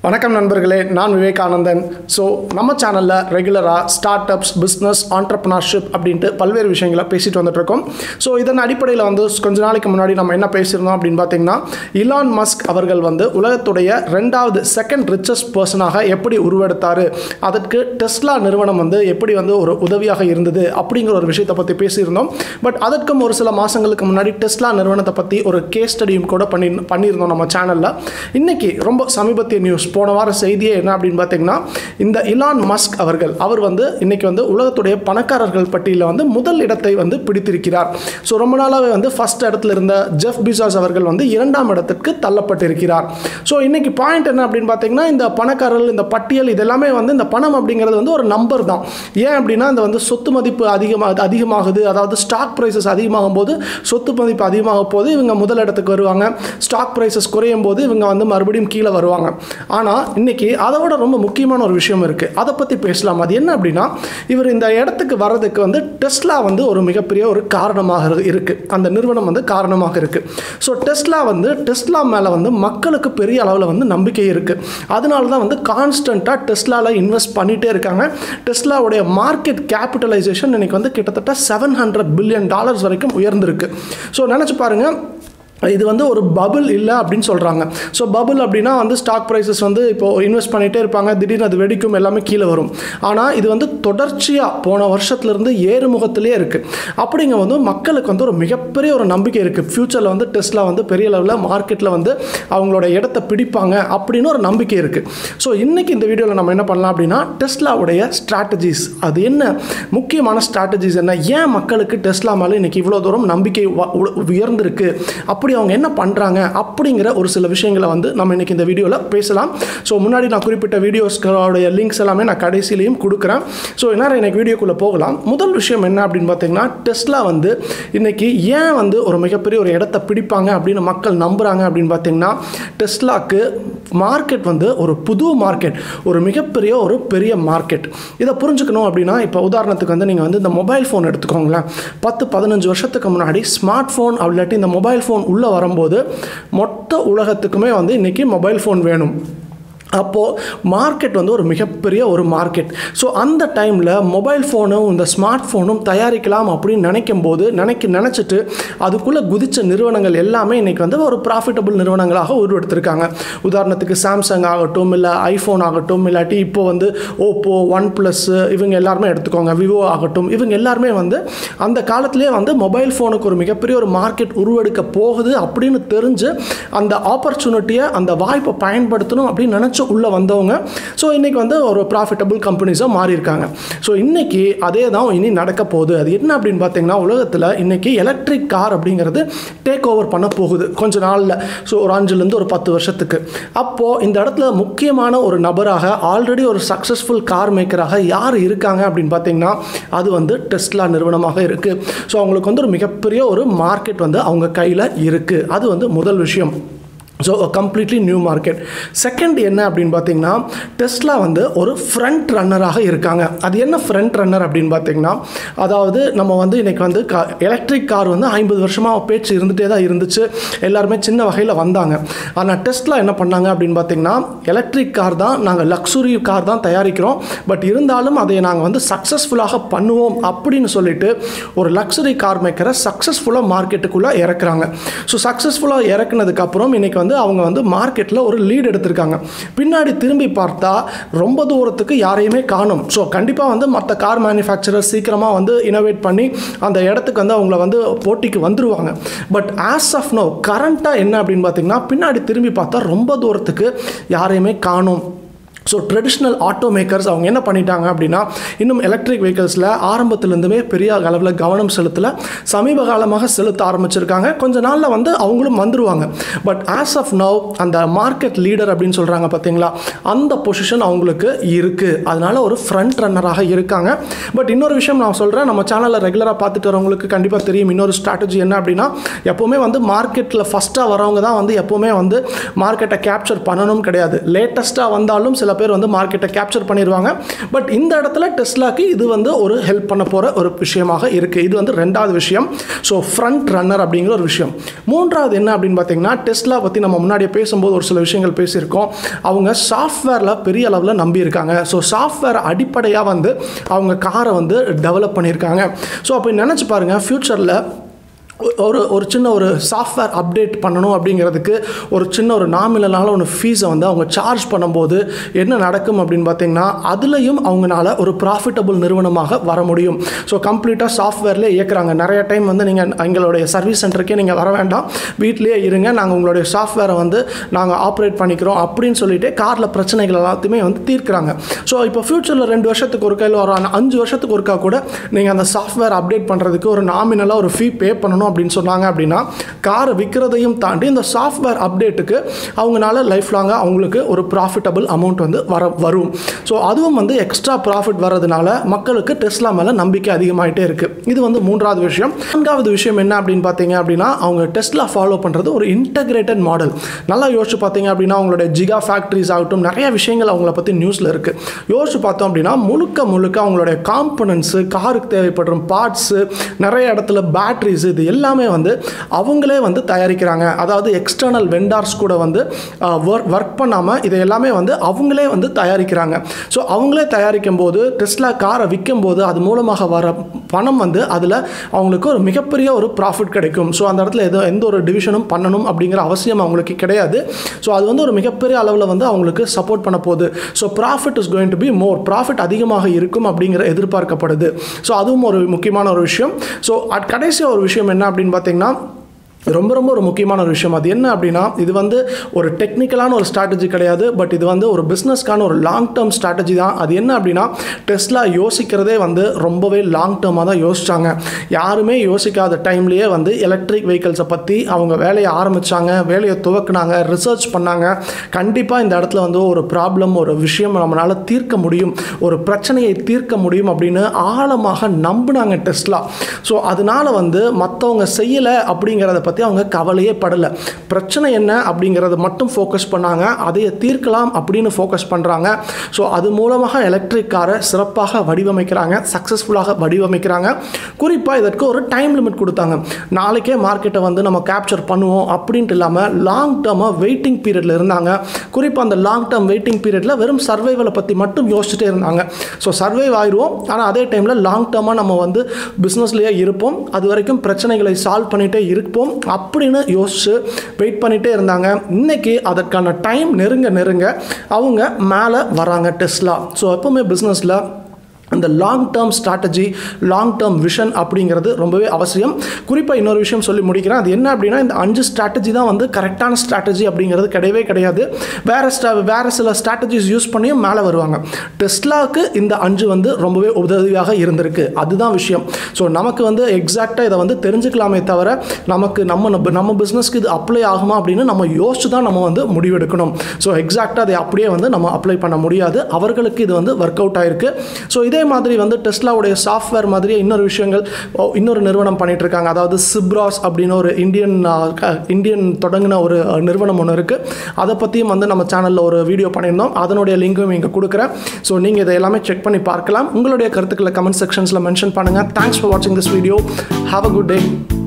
வணக்கம் நண்பர்களே நான் விவேகானந்தன் ஸோ நம்ம சேனலில் ரெகுலராக ஸ்டார்ட் அப்ஸ் பிஸ்னஸ் ஆண்டர்ப்ரனர்ஷிப் அப்படின்ட்டு பல்வேறு விஷயங்களை பேசிட்டு வந்துட்டுருக்கோம் ஸோ இதன் அடிப்படையில் வந்து கொஞ்ச நாளைக்கு முன்னாடி நம்ம என்ன பேசியிருந்தோம் அப்படின்னு பார்த்தீங்கன்னா இலான் மஸ்க் அவர்கள் வந்து உலகத்துடைய ரெண்டாவது செகண்ட் ரிச்சஸ்ட் பர்சனாக எப்படி உருவெடுத்தார் அதற்கு டெஸ்லா நிறுவனம் வந்து எப்படி வந்து ஒரு உதவியாக இருந்தது அப்படிங்கிற ஒரு விஷயத்தை பற்றி பேசியிருந்தோம் பட் அதற்கும் ஒரு சில மாதங்களுக்கு முன்னாடி டெஸ்லா நிறுவனத்தை பற்றி ஒரு கேஸ் ஸ்டடியும் கூட பண்ணி பண்ணியிருந்தோம் நம்ம சேனலில் இன்னைக்கு ரொம்ப சமீபத்திய நியூஸ் போன வார செய்தியே என்ன அப்படின்னு பார்த்தீங்கன்னா இந்த இலான் மஸ்க் அவர்கள் அவர் வந்து இன்னைக்கு வந்து உலகத்துடைய பணக்காரர்கள் பட்டியலில் வந்து முதல் இடத்தை வந்து பிடித்திருக்கிறார் ஸோ ரொம்ப நாளாகவே வந்து ஃபர்ஸ்ட் இடத்துல இருந்த ஜெஃப் பிசாஸ் அவர்கள் வந்து இரண்டாம் இடத்திற்கு தள்ளப்பட்டிருக்கிறார் ஸோ இன்னைக்கு பாயிண்ட் என்ன அப்படின்னு பார்த்தீங்கன்னா இந்த பணக்காரர்கள் இந்த பட்டியல் இதெல்லாமே வந்து இந்த பணம் அப்படிங்கிறது வந்து ஒரு நம்பர் தான் ஏன் அப்படின்னா இந்த வந்து சொத்து மதிப்பு அதிகமாக அதிகமாகுது அதாவது ஸ்டாக் ப்ரைஸஸ் அதிகமாகும் போது சொத்து மதிப்பு அதிகமாகும் போது இவங்க முதல் இடத்துக்கு வருவாங்க ஸ்டாக் ப்ரைஸஸ் குறையும் போது இவங்க வந்து மறுபடியும் கீழே வருவாங்க ஆனால் இன்னைக்கு அதை விட ரொம்ப முக்கியமான ஒரு விஷயம் இருக்குது அதை பற்றி பேசலாம் அது என்ன அப்படின்னா இவர் இந்த இடத்துக்கு வர்றதுக்கு வந்து டெஸ்லா வந்து ஒரு மிகப்பெரிய ஒரு காரணமாக இருக்குது அந்த நிறுவனம் வந்து காரணமாக இருக்குது ஸோ டெஸ்லா வந்து டெஸ்லா மேலே வந்து மக்களுக்கு பெரிய அளவில் வந்து நம்பிக்கை இருக்குது அதனால தான் வந்து கான்ஸ்டண்ட்டாக டெஸ்லாவில் இன்வெஸ்ட் பண்ணிகிட்டே இருக்காங்க டெஸ்லாவுடைய மார்க்கெட் கேபிட்டலைசேஷன் இன்னைக்கு வந்து கிட்டத்தட்ட செவன் ஹண்ட்ரட் பில்லியன் டாலர்ஸ் வரைக்கும் உயர்ந்திருக்கு ஸோ நினச்சி பாருங்கள் இது வந்து ஒரு பபுள் இல்லை அப்படின்னு சொல்கிறாங்க ஸோ பபுள் அப்படின்னா வந்து ஸ்டாக் ப்ரைஸஸ் வந்து இப்போ இன்வெஸ்ட் பண்ணிகிட்டே இருப்பாங்க திடீர்னு அது வெடிக்கும் எல்லாமே கீழே வரும் ஆனால் இது வந்து தொடர்ச்சியாக போன வருஷத்துலேருந்து ஏறுமுகத்திலே இருக்குது அப்படிங்க வந்து மக்களுக்கு வந்து ஒரு மிகப்பெரிய ஒரு நம்பிக்கை இருக்குது ஃப்யூச்சரில் வந்து டெஸ்ட்ல வந்து பெரிய லெவலில் மார்க்கெட்டில் வந்து அவங்களோட இடத்த பிடிப்பாங்க அப்படின்னு ஒரு நம்பிக்கை இருக்குது ஸோ இன்றைக்கி இந்த வீடியோவில் நம்ம என்ன பண்ணலாம் அப்படின்னா டெஸ்லாவுடைய ஸ்ட்ராட்டஜிஸ் அது என்ன முக்கியமான ஸ்ட்ராட்டஜிஸ் என்ன ஏன் மக்களுக்கு டெஸ்லா மேலே இன்றைக்கி இவ்வளோ தூரம் நம்பிக்கை வ- உ- உயர்ந்திருக்கு அப்படி அவங்க என்ன பண்ணுறாங்க அப்படிங்கிற ஒரு சில விஷயங்களை வந்து நம்ம இன்றைக்கி இந்த வீடியோவில் பேசலாம் ஸோ முன்னாடி நான் குறிப்பிட்ட வீடியோஸ்களோடைய லிங்க்ஸ் எல்லாமே நான் கடைசியிலையும் கொடுக்குறேன் ஸோ என்ன எனக்கு வீடியோக்குள்ளே போகலாம் முதல் விஷயம் என்ன அப்படின்னு பார்த்தீங்கன்னா டெஸ்லா வந்து இன்றைக்கி ஏன் வந்து ஒரு மிகப்பெரிய ஒரு இடத்த பிடிப்பாங்க அப்படின்னு மக்கள் நம்புகிறாங்க அப்படின்னு பார்த்தீங்கன்னா டெஸ்லாக்கு மார்க்கெட் வந்து ஒரு புது மார்க்கெட் ஒரு மிகப்பெரிய ஒரு பெரிய மார்க்கெட் இதை புரிஞ்சுக்கணும் அப்படின்னா இப்போ உதாரணத்துக்கு வந்து நீங்கள் வந்து இந்த மொபைல் ஃபோன் எடுத்துக்கோங்களேன் பத்து பதினஞ்சு வருஷத்துக்கு முன்னாடி ஸ்மார்ட் ஃபோன் இல்லாட்டி இந்த மொபைல் ஃபோன் உள்ளே வரும்போது மொத்த உலகத்துக்குமே வந்து இன்றைக்கி மொபைல் ஃபோன் வேணும் அப்போது மார்க்கெட் வந்து ஒரு மிகப்பெரிய ஒரு மார்க்கெட் ஸோ அந்த டைமில் மொபைல் ஃபோனும் இந்த ஸ்மார்ட் ஃபோனும் தயாரிக்கலாம் அப்படின்னு நினைக்கும் போது நினைக்க நினச்சிட்டு அதுக்குள்ளே குதிச்ச நிறுவனங்கள் எல்லாமே இன்றைக்கி வந்து ஒரு ப்ராஃபிட்டபிள் நிறுவனங்களாக உருவெடுத்திருக்காங்க உதாரணத்துக்கு சாம்சங் ஆகட்டும் இல்லை ஐஃபோன் ஆகட்டும் இல்லாட்டி இப்போ வந்து ஓப்போ ஒன் ப்ளஸ் இவங்க எல்லாருமே எடுத்துக்கோங்க விவோ ஆகட்டும் இவங்க எல்லாருமே வந்து அந்த காலத்திலே வந்து மொபைல் ஃபோனுக்கு ஒரு மிகப்பெரிய ஒரு மார்க்கெட் உருவெடுக்க போகுது அப்படின்னு தெரிஞ்சு அந்த ஆப்பர்ச்சுனிட்டியை அந்த வாய்ப்பை பயன்படுத்தணும் அப்படின்னு நினச்சி உள்ளே வந்தவங்க ஸோ இன்றைக்கி வந்து ஒரு ப்ராஃபிட்டபிள் கம்பெனிஸாக மாறியிருக்காங்க ஸோ இன்றைக்கி அதே தான் இனி நடக்க போகுது அது என்ன அப்படின்னு பார்த்தீங்கன்னா உலகத்தில் இன்றைக்கி எலக்ட்ரிக் கார் அப்படிங்கிறது டேக் ஓவர் பண்ண போகுது கொஞ்ச நாளில் ஸோ ஒரு அஞ்சுலேருந்து ஒரு பத்து வருஷத்துக்கு அப்போது இந்த இடத்துல முக்கியமான ஒரு நபராக ஆல்ரெடி ஒரு சக்ஸஸ்ஃபுல் கார் மேக்கராக யார் இருக்காங்க அப்படின்னு பார்த்தீங்கன்னா அது வந்து டெஸ்லா நிறுவனமாக இருக்குது ஸோ அவங்களுக்கு வந்து ஒரு மிகப்பெரிய ஒரு மார்க்கெட் வந்து அவங்க கையில் இருக்குது அது வந்து முதல் விஷயம் so completely new market second என்ன அப்படின்னு பார்த்தீங்கன்னா டெஸ்லா வந்து ஒரு ஃப்ரண்ட் ரன்னராக இருக்காங்க அது என்ன ஃப்ரண்ட் ரன்னர் அப்படின்னு பார்த்தீங்கன்னா அதாவது நம்ம வந்து இன்னைக்கு வந்து கா எலக்ட்ரிக் கார் வந்து ஐம்பது வருஷமாக பேச்சு இருந்துகிட்டே தான் இருந்துச்சு எல்லாருமே சின்ன வகையில் வந்தாங்க ஆனால் டெஸ்ட்லா என்ன பண்ணாங்க அப்படின்னு பார்த்தீங்கன்னா எலக்ட்ரிக் கார் தான் நாங்கள் லக்ஸுரி கார் தான் தயாரிக்கிறோம் பட் இருந்தாலும் அதை நாங்கள் வந்து சக்ஸஸ்ஃபுல்லாக பண்ணுவோம் அப்படின்னு சொல்லிட்டு ஒரு லக்ஸுரி கார் மேக்கரை சக்ஸஸ்ஃபுல்லாக மார்க்கெட்டுக்குள்ளே இறக்குறாங்க ஸோ சக்ஸஸ்ஃபுல்லாக இறக்குனதுக்கப்புறம் இன்னைக்கு வந்து அவங்க வந்து மார்க்கெட்டில் ஒரு லீட் எடுத்திருக்காங்க பின்னாடி திரும்பி பார்த்தா ரொம்ப தூரத்துக்கு யாரையுமே காணும் ஸோ கண்டிப்பாக வந்து மற்ற கார் மேனுஃபேக்சரர் சீக்கிரமாக வந்து இனோவேட் பண்ணி அந்த இடத்துக்கு வந்து அவங்கள வந்து போட்டிக்கு வந்துருவாங்க பட் ஆஸ் ஆஃப் நோ கரண்ட்டாக என்ன அப்படின்னு பார்த்தீங்கன்னா பின்னாடி திரும்பி பார்த்தா ரொம்ப தூரத்துக்கு யாரையுமே காணும் ஸோ ட்ரெடிஷ்னல் ஆட்டோ மேக்கர்ஸ் அவங்க என்ன பண்ணிட்டாங்க அப்படின்னா இன்னும் எலக்ட்ரிக் வெஹிக்கல்ஸில் ஆரம்பத்துலேருந்துமே பெரிய அளவில் கவனம் செலுத்தல சமீப காலமாக செலுத்த ஆரம்பிச்சிருக்காங்க கொஞ்ச நாளில் வந்து அவங்களும் வந்துருவாங்க பட் ஆஸ் ஆஃப் நவ் அந்த மார்க்கெட் லீடர் அப்படின்னு சொல்கிறாங்க பார்த்தீங்களா அந்த பொசிஷன் அவங்களுக்கு இருக்குது அதனால ஒரு ஃப்ரண்ட் ரன்னராக இருக்காங்க பட் இன்னொரு விஷயம் நான் சொல்கிறேன் நம்ம சேனலில் ரெகுலராக பார்த்துட்டு வரவங்களுக்கு கண்டிப்பாக தெரியும் இன்னொரு ஸ்ட்ராட்டஜி என்ன அப்படின்னா எப்போவுமே வந்து மார்க்கெட்டில் ஃபஸ்ட்டாக வரவங்க தான் வந்து எப்போவுமே வந்து மார்க்கெட்டை கேப்சர் பண்ணணும் கிடையாது லேட்டஸ்ட்டாக வந்தாலும் சில பேர் வந்து மார்க்கெட்டை கேப்சர் பண்ணிடுவாங்க பட் இந்த இடத்துல டெஸ்லாக்கு இது வந்து ஒரு ஹெல்ப் பண்ண போகிற ஒரு விஷயமாக இருக்குது இது வந்து ரெண்டாவது விஷயம் ஸோ ஃப்ரண்ட் ரன்னர் அப்படிங்கிற ஒரு விஷயம் மூன்றாவது என்ன அப்படின்னு பார்த்தீங்கன்னா டெஸ்லா பற்றி நம்ம முன்னாடியே பேசும்போது ஒரு சில விஷயங்கள் பேசியிருக்கோம் அவங்க சாஃப்ட்வேரில் பெரிய அளவில் நம்பியிருக்காங்க ஸோ சாஃப்ட்வேர் அடிப்படையாக வந்து அவங்க காரை வந்து டெவலப் பண்ணியிருக்காங்க ஸோ அப்போ நினச்சி பாருங்கள் ஃப்யூச்சரில் ஒரு ஒரு சின்ன ஒரு சாஃப்ட்வேர் அப்டேட் பண்ணணும் அப்படிங்கிறதுக்கு ஒரு சின்ன ஒரு நாமினலான ஒரு ஃபீஸை வந்து அவங்க சார்ஜ் பண்ணும்போது என்ன நடக்கும் அப்படின்னு பார்த்தீங்கன்னா அதுலேயும் அவங்களால ஒரு ப்ராஃபிட்டபுள் நிறுவனமாக வர முடியும் ஸோ கம்ப்ளீட்டாக சாஃப்ட்வேர்லேயே இயக்குறாங்க நிறைய டைம் வந்து நீங்கள் எங்களுடைய சர்வீஸ் சென்டருக்கே நீங்கள் வர வேண்டாம் வீட்லேயே இருங்க நாங்கள் உங்களுடைய சாஃப்ட்வேரை வந்து நாங்கள் ஆப்ரேட் பண்ணிக்கிறோம் அப்படின்னு சொல்லிட்டு காரில் பிரச்சனைகள் எல்லாத்தையுமே வந்து தீர்க்குறாங்க ஸோ இப்போ ஃப்யூச்சரில் ரெண்டு வருஷத்துக்கு ஒருக்கா இல்லை ஒரு அஞ்சு வருஷத்துக்கு ஒருக்கா கூட நீங்கள் அந்த சாஃப்ட்வேர் அப்டேட் பண்ணுறதுக்கு ஒரு நாமினலாக ஒரு ஃபீ பே பண்ணணும் அப்படின்னு சொன்னாங்க அப்படின்னா காரை விற்கிறதையும் தாண்டி இந்த சாஃப்ட்வேர் அப்டேட்டுக்கு அவங்களால லைஃப் லாங்காக அவங்களுக்கு ஒரு ப்ராஃபிட்டபிள் அமௌண்ட் வந்து வர வரும் ஸோ அதுவும் வந்து எக்ஸ்ட்ரா ப்ராஃபிட் வர்றதுனால மக்களுக்கு டெஸ்லா மேலே நம்பிக்கை அதிகமாகிட்டே இருக்குது இது வந்து மூன்றாவது விஷயம் நான்காவது விஷயம் என்ன அப்படின்னு பார்த்தீங்க அப்படின்னா அவங்க டெஸ்லா ஃபாலோ பண்ணுறது ஒரு இன்டகிரேட்டட் மாடல் நல்லா யோசிச்சு பார்த்தீங்க அப்படின்னா அவங்களுடைய ஜிகா ஃபேக்ட்ரிஸ் ஆகட்டும் நிறைய விஷயங்கள் அவங்கள பற்றி நியூஸில் இருக்குது யோசிச்சு பார்த்தோம் அப்படின்னா முழுக்க முழுக்க அவங்களுடைய காம்பனன்ஸு காருக்கு தேவைப்படுற பார்ட்ஸு நிறைய இடத்துல பேட்ரிஸ் இது எல்லாமே வந்து அவங்களே வந்து தயாரிக்கிறாங்க அதாவது எக்ஸ்டர்னல் வெண்டார்ஸ் கூட வந்து ஒர்க் ஒர்க் பண்ணாமல் இதை எல்லாமே வந்து அவங்களே வந்து தயாரிக்கிறாங்க ஸோ அவங்களே தயாரிக்கும் போது டெஸ்லா காரை விற்கும் போது அது மூலமாக வர பணம் வந்து அதில் அவங்களுக்கு ஒரு மிகப்பெரிய ஒரு ப்ராஃபிட் கிடைக்கும் ஸோ அந்த இடத்துல எதோ எந்த ஒரு டிவிஷனும் பண்ணணும் அப்படிங்கிற அவசியம் அவங்களுக்கு கிடையாது ஸோ அது வந்து ஒரு மிகப்பெரிய அளவில் வந்து அவங்களுக்கு சப்போர்ட் பண்ண போகுது so profit is going to be more profit அதிகமாக இருக்கும் அப்படிங்கிற எதிர்பார்க்கப்படுது ஸோ அதுவும் ஒரு முக்கியமான ஒரு விஷயம் ஸோ கடைசியாக ஒரு விஷயம் என்ன அப்படின்னு பார்த்தீங்கன்னா ரொம்ப ரொம்ப ஒரு முக்கியமான ஒரு விஷயம் அது என்ன அப்படின்னா இது வந்து ஒரு டெக்னிக்கலான ஒரு ஸ்ட்ராட்டஜி கிடையாது பட் இது வந்து ஒரு பிஸ்னஸ்க்கான ஒரு லாங் டேர்ம் ஸ்ட்ராட்டஜி தான் அது என்ன அப்படின்னா டெஸ்லா யோசிக்கிறதே வந்து ரொம்பவே லாங் டேர்மாக தான் யோசிச்சாங்க யாருமே யோசிக்காத டைம்லேயே வந்து எலக்ட்ரிக் வெஹிக்கல்ஸை பற்றி அவங்க வேலையை ஆரம்பித்தாங்க வேலையை துவக்குனாங்க ரிசர்ச் பண்ணாங்க கண்டிப்பாக இந்த இடத்துல வந்து ஒரு ப்ராப்ளம் ஒரு விஷயம் நம்மளால் தீர்க்க முடியும் ஒரு பிரச்சனையை தீர்க்க முடியும் அப்படின்னு ஆழமாக நம்பினாங்க டெஸ்லா ஸோ அதனால வந்து மற்றவங்க செய்யலை அப்படிங்கிறத பற்றி அவங்க கவலையே படலை பிரச்சனை என்ன அப்படிங்கிறத மட்டும் ஃபோக்கஸ் பண்ணாங்க அதையை தீர்க்கலாம் அப்படின்னு ஃபோக்கஸ் பண்ணுறாங்க ஸோ அது மூலமாக எலக்ட்ரிக் காரை சிறப்பாக வடிவமைக்கிறாங்க சக்ஸஸ்ஃபுல்லாக வடிவமைக்கிறாங்க குறிப்பாக இதற்கு ஒரு டைம் லிமிட் கொடுத்தாங்க நாளைக்கே மார்க்கெட்டை வந்து நம்ம கேப்சர் பண்ணுவோம் அப்படின்ட்டு இல்லாமல் லாங் டேர்மாக வெயிட்டிங் பீரியடில் இருந்தாங்க குறிப்பாக அந்த லாங் டேர்ம் வெயிட்டிங் பீரியடில் வெறும் சர்வைவலை பற்றி மட்டும் யோசிச்சுட்டே இருந்தாங்க ஸோ சர்வைவ் ஆயிடுவோம் ஆனால் அதே டைமில் லாங் டேர்மாக நம்ம வந்து பிஸ்னஸ்லேயே இருப்போம் அது வரைக்கும் பிரச்சனைகளை சால்வ் பண்ணிகிட்டே இருப்போம் அப்படின்னு யோசிச்சு வெயிட் பண்ணிகிட்டே இருந்தாங்க இன்னைக்கு அதற்கான டைம் நெருங்க நெருங்க அவங்க மேலே வராங்க டெஸ்லா ஸோ எப்போவுமே பிஸ்னஸில் அந்த long term strategy long term vision அப்படிங்கிறது ரொம்பவே அவசியம் குறிப்பாக இன்னொரு விஷயம் சொல்லி முடிக்கிறேன் அது என்ன அப்படின்னா இந்த அஞ்சு ஸ்ட்ராட்டஜி தான் வந்து கரெக்டான ஸ்ட்ராட்டஜி அப்படிங்கிறது கிடையவே கிடையாது வேறு ஸ்டா வேறு சில ஸ்ட்ராட்டஜிஸ் யூஸ் பண்ணியும் மேலே வருவாங்க டெஸ்லாவுக்கு இந்த அஞ்சு வந்து ரொம்பவே உதவியாக இருந்திருக்கு அதுதான் விஷயம் ஸோ நமக்கு வந்து எக்ஸாக்டாக இதை வந்து தெரிஞ்சுக்கலாமே தவிர நமக்கு நம்ம நம்ம- நம்ம பிஸ்னஸ்க்கு இது அப்ளை ஆகுமா அப்படின்னு நம்ம யோசிச்சு தான் நம்ம வந்து முடிவெடுக்கணும் ஸோ எக்ஸாக்டாக அதை அப்படியே வந்து நம்ம அப்ளை பண்ண முடியாது அவர்களுக்கு இது வந்து ஒர்க் அவுட் ஆயிருக்கு ஸோ இதே மாதிரி வந்து டெஸ்லாவுடைய சாஃப்ட்வேர் மாதிரி இன்னொரு விஷயங்கள் ஓ, இன்னொரு நிறுவனம் பண்ணிட்டு இருக்காங்க அதாவது சிப்ராஸ் அப்படின்னு ஒரு இந்தியன் ஆ, க- இந்தியன் தொடங்கின ஒரு அ, நிறுவனம் ஒன்று இருக்குது அதை பற்றியும் வந்து நம்ம சேனலில் ஒரு வீடியோ பண்ணியிருந்தோம் அதனுடைய லிங்க்கும் இங்கே கொடுக்குறேன் ஸோ நீங்கள் இதை எல்லாமே செக் பண்ணி பார்க்கலாம் உங்களுடைய கருத்துக்களை கமெண்ட் செக்ஷன்ஸில் மென்ஷன் பண்ணுங்கள் தேங்க்ஸ் ஃபார் வாட்சிங் this video have a good day